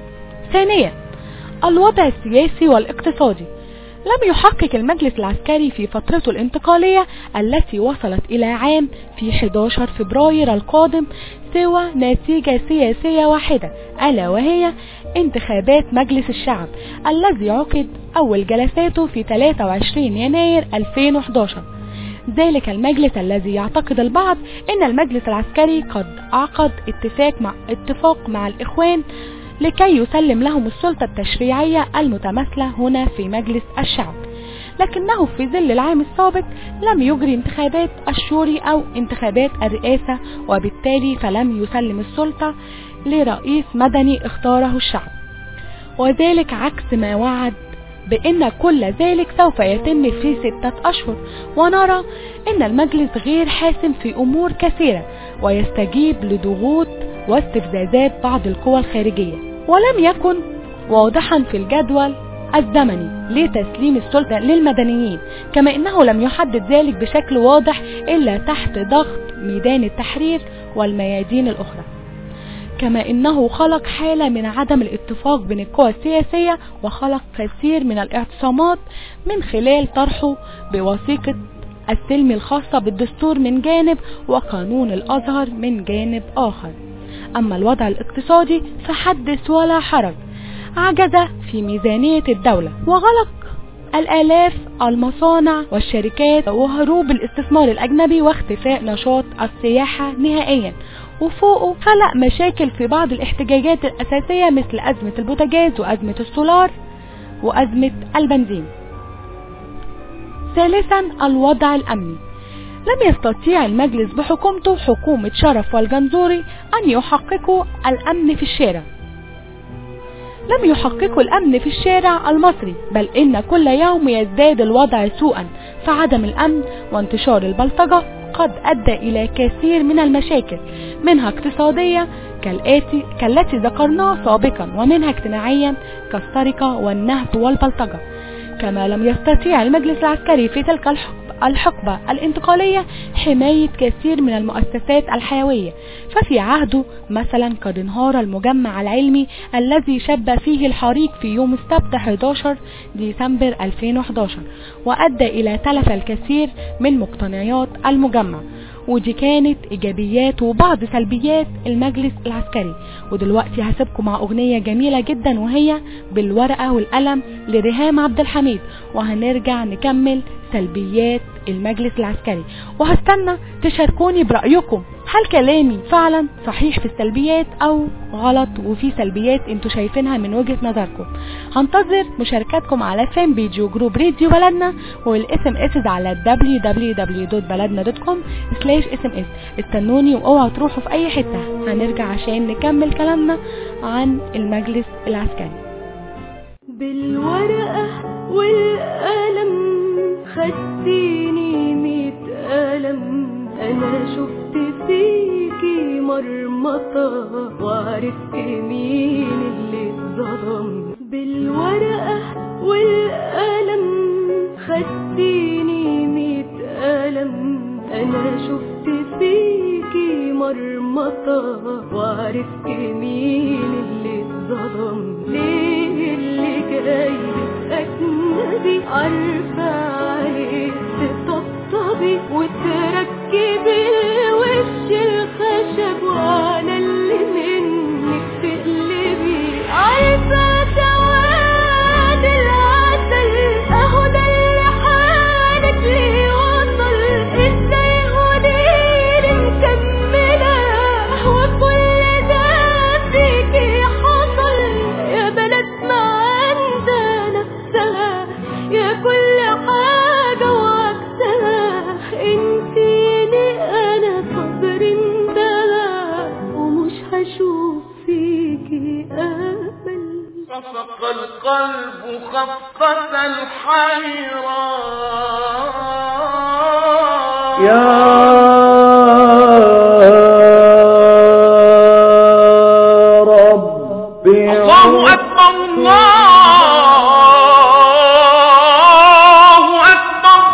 ثانيا الوضع السياسي والاقتصادي لم يحقق المجلس العسكري في فترته الانتقالية التي وصلت إلى عام في 11 فبراير القادم سوى نتيجة سياسية واحدة ألا وهي انتخابات مجلس الشعب الذي عقد أول جلساته في 23 يناير 2011 ذلك المجلس الذي يعتقد البعض ان المجلس العسكري قد عقد اتفاق مع, اتفاق مع الاخوان لكي يسلم لهم السلطة التشريعية المتمثلة هنا في مجلس الشعب لكنه في ظل العام السابق لم يجري انتخابات الشوري أو انتخابات الرئاسة وبالتالي فلم يسلم السلطة لرئيس مدني اختاره الشعب وذلك عكس ما وعد بأن كل ذلك سوف يتم في ستة أشهر ونرى أن المجلس غير حاسم في أمور كثيرة ويستجيب لضغوط واستفزازات بعض القوى الخارجية ولم يكن واضحا في الجدول الزمني لتسليم السلطة للمدنيين كما انه لم يحدد ذلك بشكل واضح الا تحت ضغط ميدان التحرير والميادين الاخرى كما انه خلق حالة من عدم الاتفاق بين القوى السياسية وخلق كثير من الاعتصامات من خلال طرحه بوثيقة السلم الخاصة بالدستور من جانب وقانون الازهر من جانب اخر اما الوضع الاقتصادي فحدث ولا حرج عجز في ميزانية الدولة وغلق الآلاف المصانع والشركات وهروب الاستثمار الأجنبي واختفاء نشاط السياحة نهائيا وفوقه خلق مشاكل في بعض الاحتجاجات الأساسية مثل أزمة البوتاجاز وأزمة السولار وأزمة البنزين ثالثا الوضع الأمني لم يستطيع المجلس بحكومته حكومة شرف والجنزوري أن يحققوا الأمن في الشارع لم يحققوا الأمن في الشارع المصري بل إن كل يوم يزداد الوضع سوءا فعدم الأمن وانتشار البلطجة قد أدى إلى كثير من المشاكل منها اقتصادية كالآتي كالتي ذكرناها سابقا ومنها اجتماعيا كالسرقة والنهب والبلطجة كما لم يستطيع المجلس العسكري في تلك الحقبة الانتقالية حماية كثير من المؤسسات الحيوية ففي عهده مثلا قد انهار المجمع العلمي الذي شب فيه الحريق في يوم السبت 11 ديسمبر 2011 وأدى إلى تلف الكثير من مقتنيات المجمع ودي كانت ايجابيات وبعض سلبيات المجلس العسكري ودلوقتي هسيبكم مع اغنية جميلة جدا وهي بالورقة والقلم لريهام عبد الحميد وهنرجع نكمل سلبيات المجلس العسكري وهستنى تشاركوني برأيكم هل كلامي فعلا صحيح في السلبيات او غلط وفي سلبيات انتوا شايفينها من وجهة نظركم هنتظر مشاركاتكم على فان بيج وجروب راديو بلدنا والاس ام اس على www.baladna.com sms استنوني واوعوا تروحوا في اي حتة هنرجع عشان نكمل كلامنا عن المجلس العسكري بالورقة والقلم خدتيني ميت قلم انا شفت فيكي مرمطة وعرفت مين اللي اتظلم بالورقة والقلم خدتيني ميت قلم انا شفت فيكي مرمطة وعرفت مين اللي اتظلم ليه اللي جاي اجنبي عارفة عليه تطبطبي وتركبي وش الخشب وانا اللي منك تقلبي عارفة سواد العسل اهو ده اللي حالك ليه وصل ازاي قوليلي مكملة وكل ده فيكي حصل يا بلد ما عندها نفسها يا كل حاجة وعكسها انتيني انا صبر انتهى ومش هشوف فيكي امل صفق القلب خفة الحيرة يا رب الله أكبر الله أكبر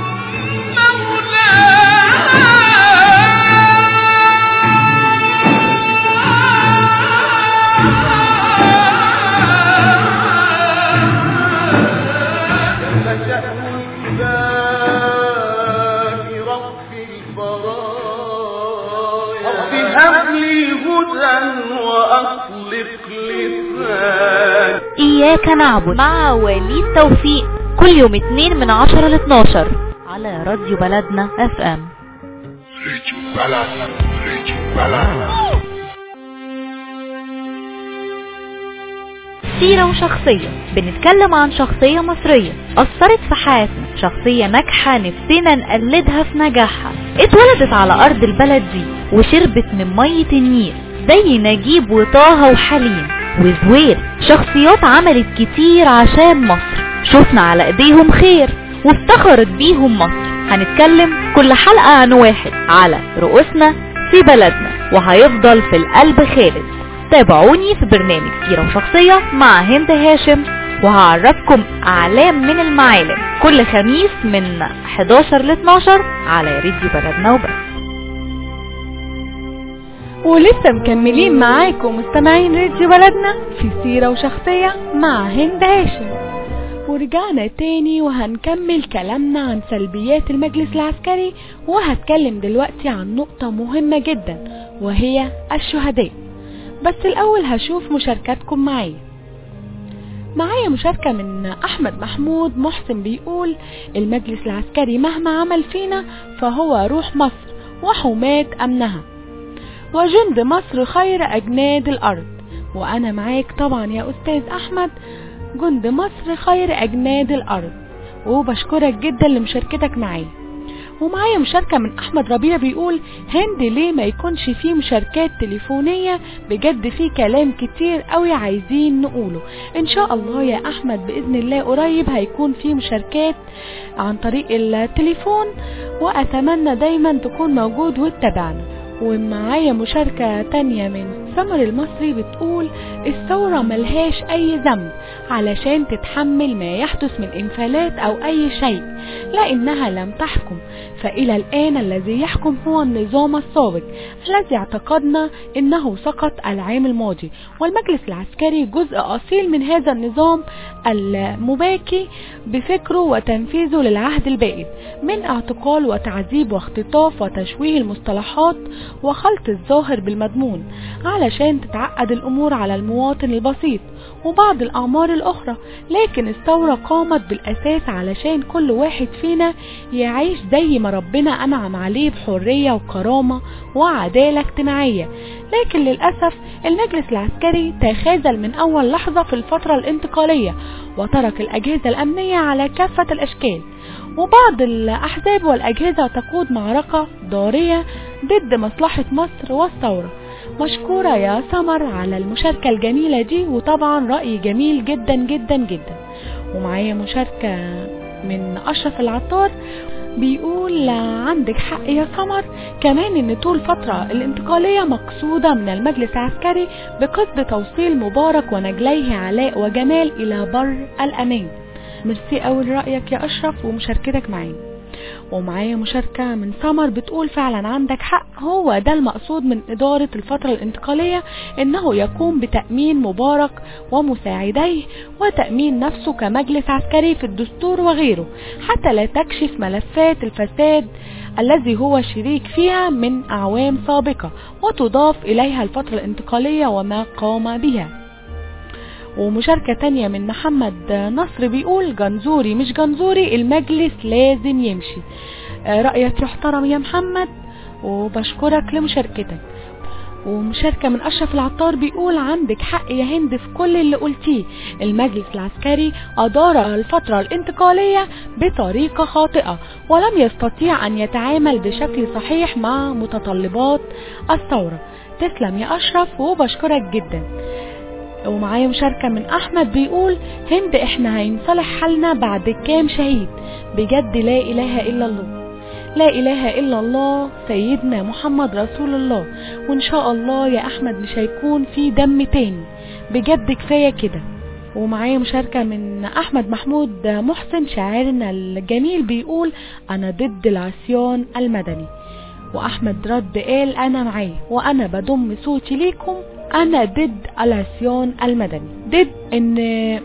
فشأن الإله رب البرايا رب هب لي هدى وأطلق لساني إياك نعبد مع وليد توفيق كل يوم اتنين من عشرة ل 12 على راديو بلدنا اف ام ريتشو بلدنا ريتشو بلدنا سيرة وشخصية بنتكلم عن شخصية مصرية أثرت في حياتنا شخصية ناجحة نفسنا نقلدها في نجاحها اتولدت على أرض البلد دي وشربت من مية النيل زي نجيب وطه وحليم وزوير شخصيات عملت كتير عشان مصر شفنا على ايديهم خير وافتخرت بيهم مصر هنتكلم كل حلقة عن واحد على رؤوسنا في بلدنا وهيفضل في القلب خالد تابعوني في برنامج سيرة وشخصية مع هند هاشم وهعرفكم أعلام من المعالم كل خميس من 11 ل 12 على راديو بلدنا وبس ولسه مكملين معاكم مستمعين راديو بلدنا في سيرة وشخصية مع هند هاشم ورجعنا تاني وهنكمل كلامنا عن سلبيات المجلس العسكري وهتكلم دلوقتي عن نقطة مهمة جدا وهي الشهداء بس الأول هشوف مشاركاتكم معايا معايا مشاركة من أحمد محمود محسن بيقول المجلس العسكري مهما عمل فينا فهو روح مصر وحماة أمنها وجند مصر خير أجناد الأرض وأنا معاك طبعا يا أستاذ أحمد جند مصر خير أجناد الأرض وبشكرك جدا لمشاركتك معايا ومعايا مشاركة من أحمد ربيع بيقول هند ليه ما يكونش فيه مشاركات تليفونية بجد فيه كلام كتير قوي عايزين نقوله إن شاء الله يا أحمد بإذن الله قريب هيكون فيه مشاركات عن طريق التليفون وأتمنى دايما تكون موجود وتتابعنا ومعايا مشاركة تانية من سمر المصري بتقول الثورة ملهاش أي ذنب علشان تتحمل ما يحدث من انفلات أو أي شيء لأنها لم تحكم فإلى الآن الذي يحكم هو النظام السابق الذي اعتقدنا أنه سقط العام الماضي والمجلس العسكري جزء أصيل من هذا النظام المباكي بفكره وتنفيذه للعهد البائد من اعتقال وتعذيب واختطاف وتشويه المصطلحات وخلط الظاهر بالمضمون علشان تتعقد الأمور على المواطن البسيط وبعض الأعمار الأخرى لكن الثورة قامت بالأساس علشان كل واحد فينا يعيش زي ما ربنا أنعم عليه بحرية وكرامة وعدالة اجتماعية لكن للأسف المجلس العسكري تخاذل من أول لحظة في الفترة الانتقالية وترك الأجهزة الأمنية على كافة الأشكال وبعض الأحزاب والأجهزة تقود معركة ضارية ضد مصلحة مصر والثورة مشكورة يا سمر على المشاركة الجميلة دي وطبعا رأي جميل جدا جدا جدا ومعايا مشاركة من أشرف العطار بيقول عندك حق يا سمر كمان ان طول فترة الانتقالية مقصودة من المجلس العسكري بقصد توصيل مبارك ونجليه علاء وجمال الى بر الامان ميرسي اول رأيك يا اشرف ومشاركتك معايا ومعايا مشاركة من سمر بتقول فعلا عندك حق هو ده المقصود من إدارة الفترة الانتقالية إنه يقوم بتأمين مبارك ومساعديه وتأمين نفسه كمجلس عسكري في الدستور وغيره حتى لا تكشف ملفات الفساد الذي هو شريك فيها من أعوام سابقة وتضاف إليها الفترة الانتقالية وما قام بها ومشاركة تانية من محمد نصر بيقول جنزوري مش جنزوري المجلس لازم يمشي رأيك يحترم يا محمد وبشكرك لمشاركتك ومشاركة من أشرف العطار بيقول عندك حق يا هند في كل اللي قلتيه المجلس العسكري أدار الفترة الانتقالية بطريقة خاطئة ولم يستطيع أن يتعامل بشكل صحيح مع متطلبات الثورة تسلم يا أشرف وبشكرك جدا ومعايا مشاركة من أحمد بيقول هند احنا هينصلح حالنا بعد كام شهيد بجد لا إله إلا الله لا إله إلا الله سيدنا محمد رسول الله وإن شاء الله يا أحمد مش هيكون في دم تاني بجد كفاية كده ومعايا مشاركة من أحمد محمود محسن شاعرنا الجميل بيقول أنا ضد العصيان المدني وأحمد رد قال أنا معاه وأنا بضم صوتي ليكم أنا ضد العصيان المدني ضد إن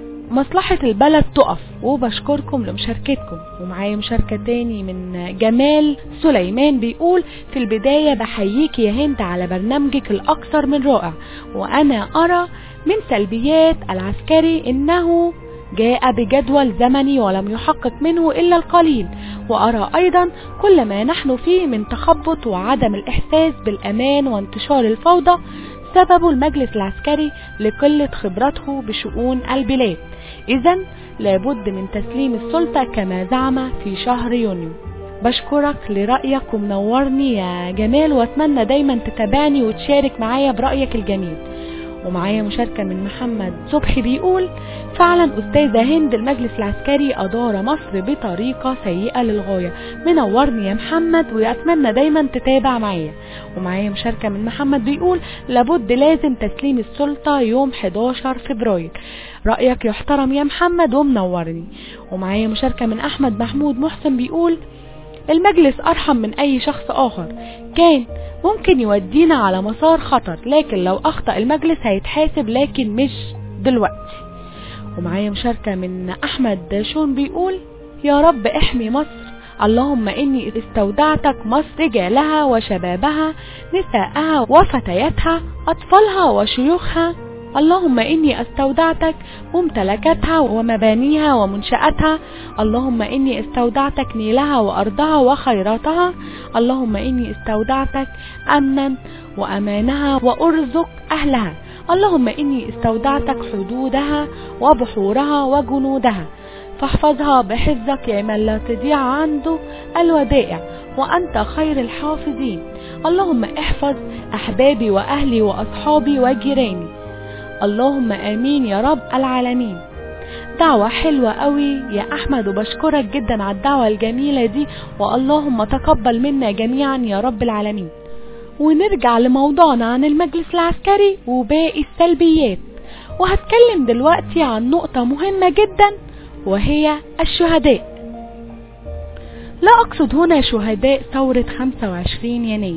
مصلحة البلد تقف وبشكركم لمشاركتكم ومعايا مشاركة تاني من جمال سليمان بيقول في البداية بحييك يا هند على برنامجك الأكثر من رائع وأنا أرى من سلبيات العسكري إنه جاء بجدول زمني ولم يحقق منه إلا القليل وأرى أيضا كل ما نحن فيه من تخبط وعدم الإحساس بالأمان وانتشار الفوضى سبب المجلس العسكري لقلة خبرته بشؤون البلاد إذا لابد من تسليم السلطة كما زعم في شهر يونيو بشكرك لرأيك ومنورني يا جمال واتمنى دايما تتابعني وتشارك معايا برأيك الجميل ومعايا مشاركة من محمد صبحي بيقول فعلا أستاذة هند المجلس العسكري أدار مصر بطريقة سيئة للغاية منورني يا محمد وأتمنى دايما تتابع معايا ومعايا مشاركة من محمد بيقول لابد لازم تسليم السلطة يوم 11 فبراير رأيك يحترم يا محمد ومنورني ومعايا مشاركة من أحمد محمود محسن بيقول المجلس أرحم من أي شخص آخر كان ممكن يودينا على مسار خطر لكن لو أخطأ المجلس هيتحاسب لكن مش دلوقتي ومعايا مشاركة من أحمد شون بيقول يا رب احمي مصر اللهم إني استودعتك مصر رجالها وشبابها نساءها وفتياتها أطفالها وشيوخها اللهم إني استودعتك ممتلكاتها ومبانيها ومنشأتها اللهم إني استودعتك نيلها وأرضها وخيراتها اللهم إني استودعتك أمنا وأمانها وأرزق أهلها اللهم إني استودعتك حدودها وبحورها وجنودها فاحفظها بحفظك يا من لا تضيع عنده الودائع وأنت خير الحافظين اللهم احفظ أحبابي وأهلي وأصحابي وجيراني اللهم آمين يا رب العالمين دعوة حلوة قوي يا أحمد وبشكرك جدا على الدعوة الجميلة دي واللهم تقبل منا جميعا يا رب العالمين ونرجع لموضوعنا عن المجلس العسكري وباقي السلبيات وهتكلم دلوقتي عن نقطة مهمة جدا وهي الشهداء لا أقصد هنا شهداء ثورة 25 يناير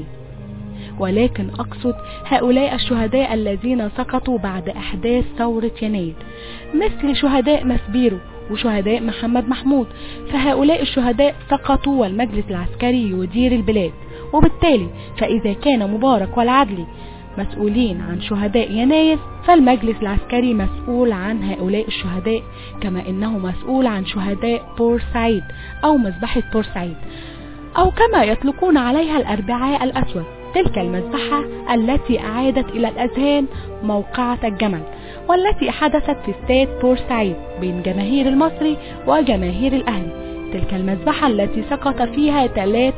ولكن أقصد هؤلاء الشهداء الذين سقطوا بعد أحداث ثورة يناير مثل شهداء مسبيرو وشهداء محمد محمود فهؤلاء الشهداء سقطوا والمجلس العسكري يدير البلاد وبالتالي فإذا كان مبارك والعدلي مسؤولين عن شهداء يناير فالمجلس العسكري مسؤول عن هؤلاء الشهداء كما انه مسؤول عن شهداء بورسعيد او مذبحة بورسعيد او كما يطلقون عليها الاربعاء الاسود تلك المذبحة التي اعادت الى الاذهان موقعة الجمل والتي حدثت في استاد بورسعيد بين جماهير المصري وجماهير الاهلي تلك المذبحة التي سقط فيها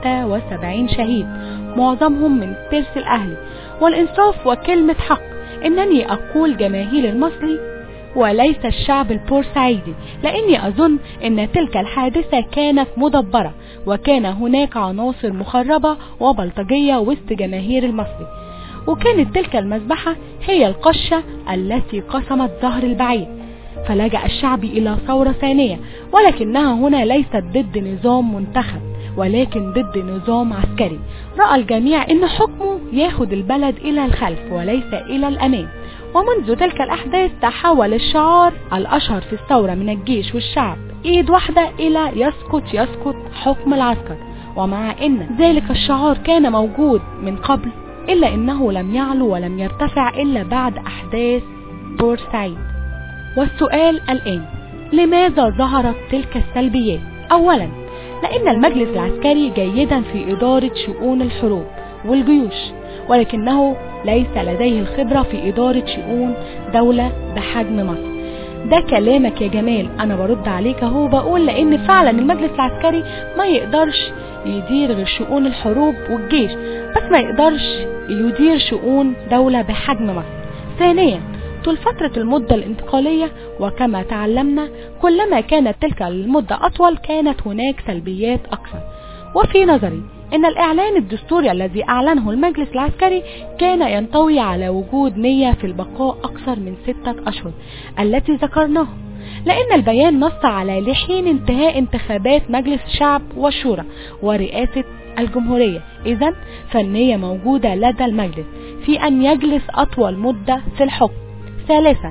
73 شهيد معظمهم من ترس الاهلي والإنصاف وكلمة حق إنني أقول جماهير المصري وليس الشعب البورسعيدي لأني أظن أن تلك الحادثة كانت مدبرة وكان هناك عناصر مخربة وبلطجية وسط جماهير المصري وكانت تلك المذبحة هي القشة التي قسمت ظهر البعير فلجأ الشعب إلى ثورة ثانية ولكنها هنا ليست ضد نظام منتخب ولكن ضد نظام عسكري رأى الجميع ان حكمه ياخد البلد الى الخلف وليس الى الامام ومنذ تلك الاحداث تحول الشعار الاشهر في الثورة من الجيش والشعب ايد واحدة الى يسقط يسقط حكم العسكر ومع ان ذلك الشعار كان موجود من قبل الا انه لم يعلو ولم يرتفع الا بعد احداث بورسعيد والسؤال الان لماذا ظهرت تلك السلبيات اولا لأن المجلس العسكري جيدا في إدارة شؤون الحروب والجيوش ولكنه ليس لديه الخبرة في إدارة شؤون دولة بحجم مصر ده كلامك يا جمال أنا برد عليك اهو بقول لأن فعلا المجلس العسكري ما يقدرش يدير غير شؤون الحروب والجيش بس ما يقدرش يدير شؤون دولة بحجم مصر ثانيا طول فترة المدة الانتقالية وكما تعلمنا كلما كانت تلك المدة أطول كانت هناك سلبيات أكثر وفي نظري إن الإعلان الدستوري الذي أعلنه المجلس العسكري كان ينطوي على وجود نية في البقاء أكثر من ستة أشهر التي ذكرناها لأن البيان نص على لحين انتهاء انتخابات مجلس الشعب والشورى ورئاسة الجمهورية إذا فالنية موجودة لدى المجلس في أن يجلس أطول مدة في الحكم ثالثا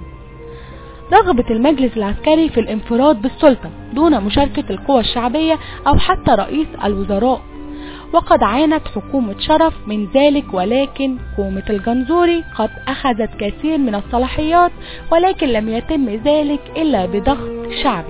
رغبة المجلس العسكري في الانفراد بالسلطة دون مشاركة القوى الشعبية أو حتى رئيس الوزراء وقد عانت حكومة شرف من ذلك ولكن حكومة الجنزوري قد أخذت كثير من الصلاحيات ولكن لم يتم ذلك إلا بضغط شعبي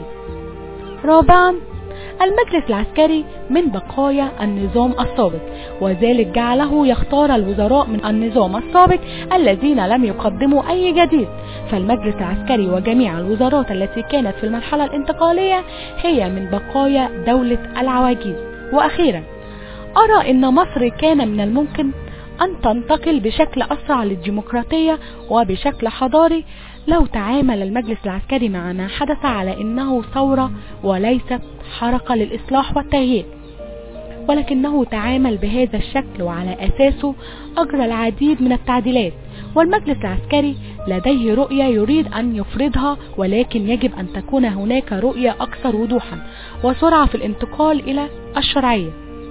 رابعا المجلس العسكري من بقايا النظام السابق وذلك جعله يختار الوزراء من النظام السابق الذين لم يقدموا أي جديد فالمجلس العسكري وجميع الوزارات التي كانت في المرحلة الانتقالية هي من بقايا دولة العواجيز وأخيرا أرى أن مصر كان من الممكن أن تنتقل بشكل أسرع للديمقراطية وبشكل حضاري لو تعامل المجلس العسكري مع ما حدث على انه ثورة وليست حركة للإصلاح والتغيير ولكنه تعامل بهذا الشكل وعلى أساسه أجرى العديد من التعديلات والمجلس العسكري لديه رؤية يريد أن يفرضها ولكن يجب أن تكون هناك رؤية أكثر وضوحا وسرعة في الانتقال إلى الشرعية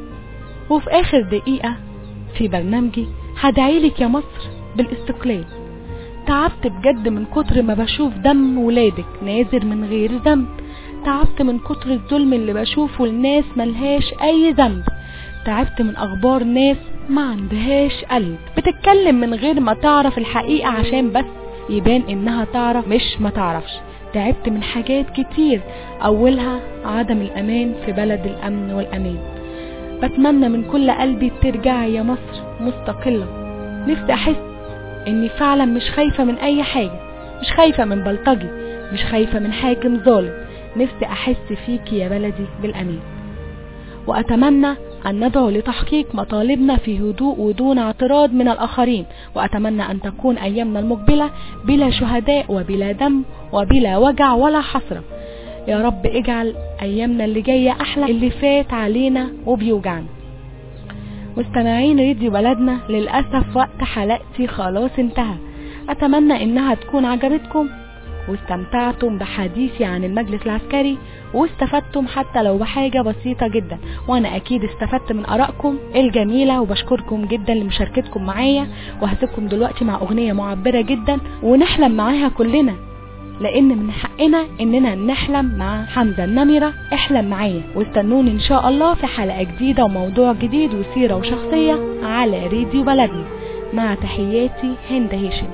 وفي آخر دقيقة في برنامجي هدعيلك يا مصر بالاستقلال تعبت بجد من كتر ما بشوف دم ولادك نازر من غير ذنب تعبت من كتر الظلم اللي بشوفه الناس ملهاش اي ذنب تعبت من اخبار ناس ما عندهاش قلب بتتكلم من غير ما تعرف الحقيقة عشان بس يبان انها تعرف مش ما تعرفش تعبت من حاجات كتير اولها عدم الامان في بلد الامن والامان بتمنى من كل قلبي ترجعي يا مصر مستقلة نفسي احس اني فعلا مش خايفة من اي حاجة مش خايفة من بلطجي مش خايفة من حاكم ظالم نفسي احس فيكي يا بلدي بالامان واتمنى ان ندعو لتحقيق مطالبنا في هدوء ودون اعتراض من الاخرين واتمنى ان تكون ايامنا المقبلة بلا شهداء وبلا دم وبلا وجع ولا حسرة يا رب اجعل ايامنا اللي جاية احلى اللي فات علينا وبيوجعنا مستمعين راديو بلدنا للأسف وقت حلقتي خلاص انتهى أتمنى إنها تكون عجبتكم واستمتعتم بحديثي عن المجلس العسكري واستفدتم حتى لو بحاجة بسيطة جدا وانا اكيد استفدت من ارائكم الجميلة وبشكركم جدا لمشاركتكم معايا وهسيبكم دلوقتي مع اغنية معبرة جدا ونحلم معاها كلنا لان من حقنا اننا نحلم مع حمزة النمرة احلم معايا واستنوني ان شاء الله في حلقة جديدة وموضوع جديد وسيرة وشخصية على راديو بلدنا مع تحياتي هند هاشم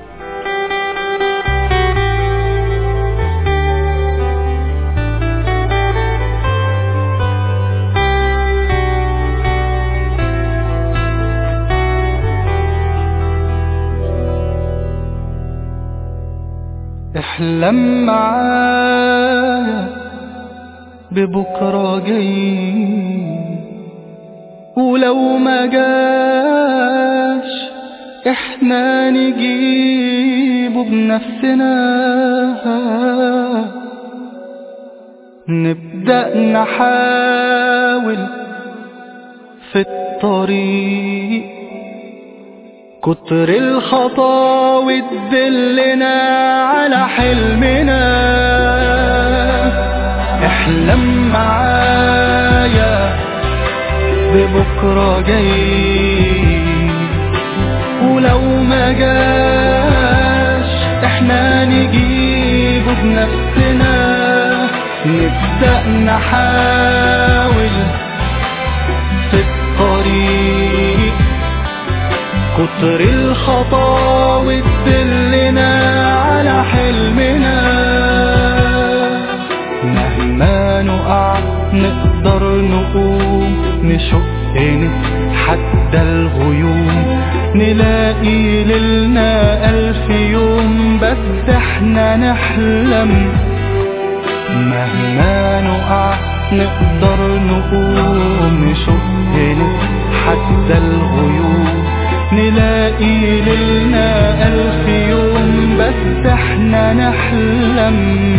احلم معايا ببكرة جاي ولو ما جاش احنا نجيبه بنفسنا نبدأ نحاول في الطريق كتر الخطاوي تدلنا على حلمنا احلم معايا ببكرة جاي ولو ما جاش احنا نجيبه بنفسنا نبدأ نحاول في الطريق كتر الخطاوي تدلنا على حلمنا مهما نقع نقدر نقوم نشق نتحدى الغيوم نلاقي ليلنا ألف يوم بس احنا نحلم مهما نقع نقدر نقوم نشق نتحدى الغيوم نلاقي ليلنا ألف يوم بس احنا نحلم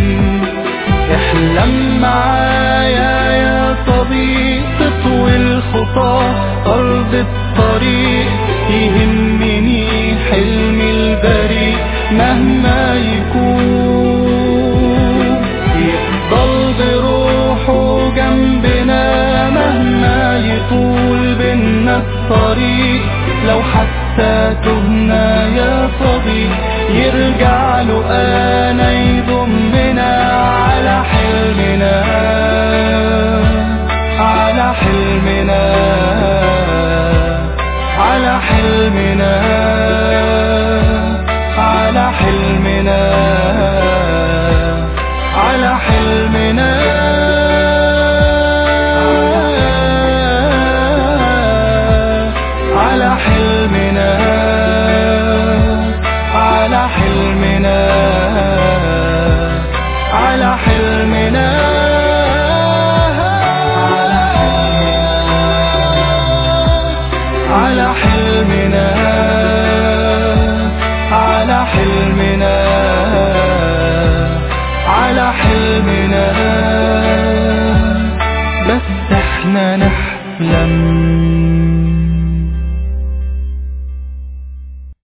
احلم معايا يا صديق تطوي الخطى أرض الطريق يهمني حلمي البريء مهما يكون يفضل بروحه جنبنا مهما يطول بينا الطريق لو حتى تهنا يا صديق يرجع له انا يضمنا على حلمنا على حلمنا على حلمنا على حلمنا على حلمنا على حلمنا على حلمنا على حلمنا على حلمنا على حلمنا على حلمنا بس احنا نحلم